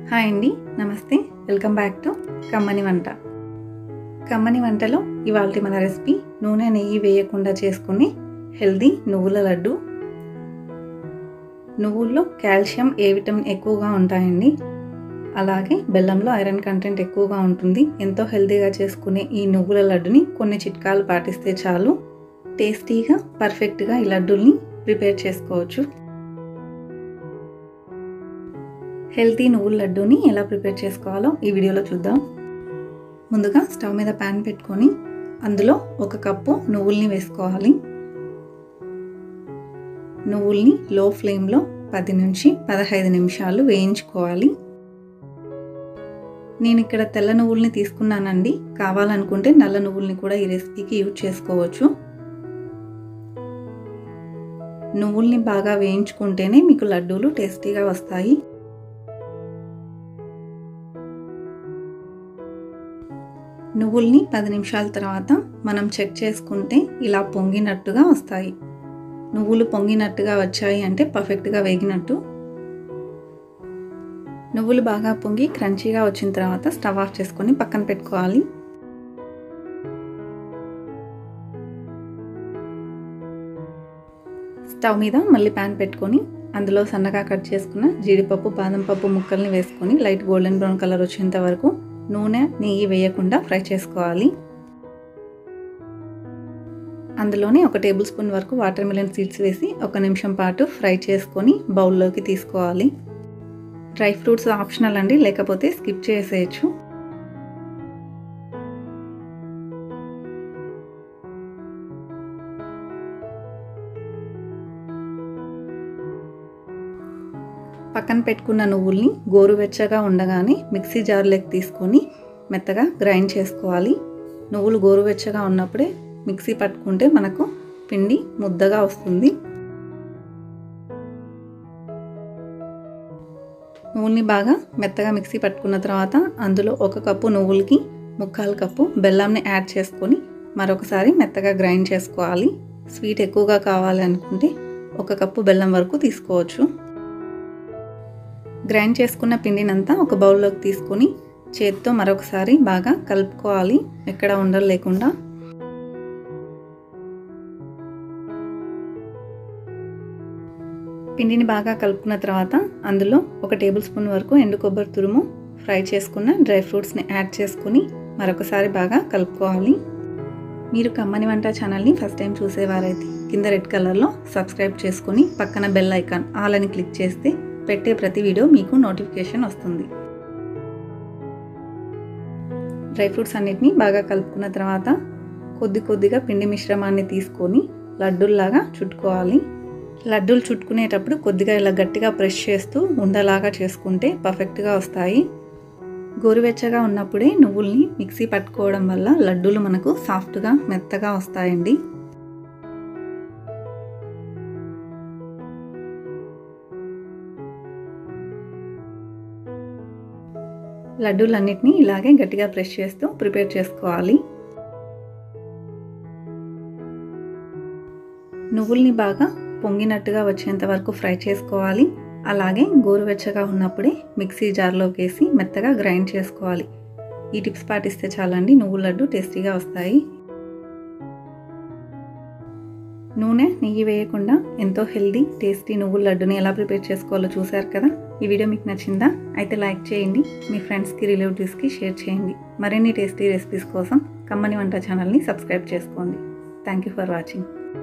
hi అండి నమస్తే welcome back to కమ్మని వంట కమ్మని వంటలో ఇవాళ మన రెసిపీ నూనె నెయ్యి వేయకుండా చేసుకునే హెల్దీ నువ్వుల లడ్డు నువ్వుల్లో కాల్షియం ఏ విటమిన్ ఎక్కువగా ఉంటాయండి అలాగే బెల్లంలో ఐరన్ కంటెంట్ ఎక్కువగా ఉంటుంది ఎంతో హెల్తీగా చేసుకునే ఈ నువ్వుల లడ్డుని కొన్ని చిట్కాలు పాటిస్తే చాలు టేస్టీగా పర్ఫెక్ట్గా ఈ లడ్డూల్ని ప్రిపేర్ చేసుకోవచ్చు హెల్తీ నువ్వుల లడ్డూని ఎలా ప్రిపేర్ చేసుకోవాలో ఈ వీడియోలో చూద్దాం ముందుగా స్టవ్ మీద ప్యాన్ పెట్టుకొని అందులో ఒక కప్పు నువ్వుల్ని వేసుకోవాలి నువ్వుల్ని లో ఫ్లేమ్లో పది నుంచి పదహైదు నిమిషాలు వేయించుకోవాలి నేను ఇక్కడ తెల్ల నువ్వుల్ని తీసుకున్నానండి కావాలనుకుంటే నల్ల నువ్వుల్ని కూడా ఈ రెసిపీకి యూజ్ చేసుకోవచ్చు నువ్వుల్ని బాగా వేయించుకుంటేనే మీకు లడ్డూలు టేస్టీగా వస్తాయి నువ్వుల్ని పది నిమిషాల తర్వాత మనం చెక్ చేసుకుంటే ఇలా పొంగినట్టుగా వస్తాయి నువ్వులు పొంగినట్టుగా వచ్చాయి అంటే పర్ఫెక్ట్గా వేగినట్టు నువ్వులు బాగా పొంగి క్రంచీగా వచ్చిన తర్వాత స్టవ్ ఆఫ్ చేసుకొని పక్కన పెట్టుకోవాలి స్టవ్ మీద మళ్ళీ ప్యాన్ పెట్టుకొని అందులో సన్నగా కట్ చేసుకున్న జీడిపప్పు బాదం పప్పు ముక్కల్ని వేసుకొని లైట్ గోల్డెన్ బ్రౌన్ కలర్ వచ్చేంత వరకు నూనె నెయ్యి వేయకుండా ఫ్రై చేసుకోవాలి అందులోనే ఒక టేబుల్ స్పూన్ వరకు వాటర్ మిలన్ సీడ్స్ వేసి ఒక నిమిషం పాటు ఫ్రై చేసుకొని బౌల్లోకి తీసుకోవాలి డ్రై ఫ్రూట్స్ ఆప్షనల్ అండి లేకపోతే స్కిప్ చేసేయచ్చు పక్కన పెట్టుకున్న నువ్వుల్ని గోరువెచ్చగా ఉండగానే మిక్సీ జార్లోకి తీసుకొని మెత్తగా గ్రైండ్ చేసుకోవాలి నువ్వులు గోరువెచ్చగా ఉన్నప్పుడే మిక్సీ పట్టుకుంటే మనకు పిండి ముద్దగా వస్తుంది నువ్వుల్ని బాగా మెత్తగా మిక్సీ పట్టుకున్న తర్వాత అందులో ఒక కప్పు నువ్వులకి ముక్కాలు కప్పు బెల్లంని యాడ్ చేసుకొని మరొకసారి మెత్తగా గ్రైండ్ చేసుకోవాలి స్వీట్ ఎక్కువగా కావాలి అనుకుంటే ఒక కప్పు బెల్లం వరకు తీసుకోవచ్చు గ్రైండ్ చేసుకున్న పిండినంతా ఒక బౌల్లోకి తీసుకొని చేత్తో మరొకసారి బాగా కలుపుకోవాలి ఎక్కడ ఉండలు లేకుండా పిండిని బాగా కలుపుకున్న తర్వాత అందులో ఒక టేబుల్ స్పూన్ వరకు ఎండు కొబ్బరి తురుము ఫ్రై చేసుకున్న డ్రై ఫ్రూట్స్ని యాడ్ చేసుకుని మరొకసారి బాగా కలుపుకోవాలి మీరు కమ్మని వంట ఛానల్ని ఫస్ట్ టైం చూసేవారైతే కింద రెడ్ కలర్లో సబ్స్క్రైబ్ చేసుకుని పక్కన బెల్ ఐకాన్ ఆల్ అని క్లిక్ చేస్తే పెట్టే ప్రతి వీడియో మీకు నోటిఫికేషన్ వస్తుంది డ్రై ఫ్రూట్స్ అన్నిటిని బాగా కలుపుకున్న తర్వాత కొద్ది కొద్దిగా పిండి మిశ్రమాన్ని తీసుకొని లడ్డూల్లాగా చుట్టుకోవాలి లడ్డూలు చుట్టుకునేటప్పుడు కొద్దిగా ఇలా గట్టిగా ప్రెస్ చేస్తూ ఉండలాగా చేసుకుంటే పర్ఫెక్ట్గా వస్తాయి గోరువెచ్చగా ఉన్నప్పుడే నువ్వుల్ని మిక్సీ పట్టుకోవడం వల్ల లడ్డూలు మనకు సాఫ్ట్గా మెత్తగా వస్తాయండి లడ్డూలన్నిటినీ ఇలాగే గట్టిగా ప్రెస్ చేస్తూ ప్రిపేర్ చేసుకోవాలి నువ్వుల్ని బాగా పొంగినట్టుగా వచ్చేంత వరకు ఫ్రై చేసుకోవాలి అలాగే గోరువెచ్చగా ఉన్నప్పుడే మిక్సీ జార్లోకి వేసి మెత్తగా గ్రైండ్ చేసుకోవాలి ఈ టిప్స్ పాటిస్తే చాలండి నువ్వుల లడ్డు టేస్టీగా వస్తాయి నూనె నెయ్యి వేయకుండా ఎంతో హెల్దీ టేస్టీ నువ్వుల లడ్డుని ఎలా ప్రిపేర్ చేసుకోవాలో చూసారు కదా ఈ వీడియో మీకు నచ్చిందా అయితే లైక్ చేయండి మీ ఫ్రెండ్స్కి రిలేటివ్స్కి షేర్ చేయండి మరిన్ని టేస్టీ రెసిపీస్ కోసం కమ్మని వంట ఛానల్ని సబ్స్క్రైబ్ చేసుకోండి థ్యాంక్ యూ ఫర్ వాచింగ్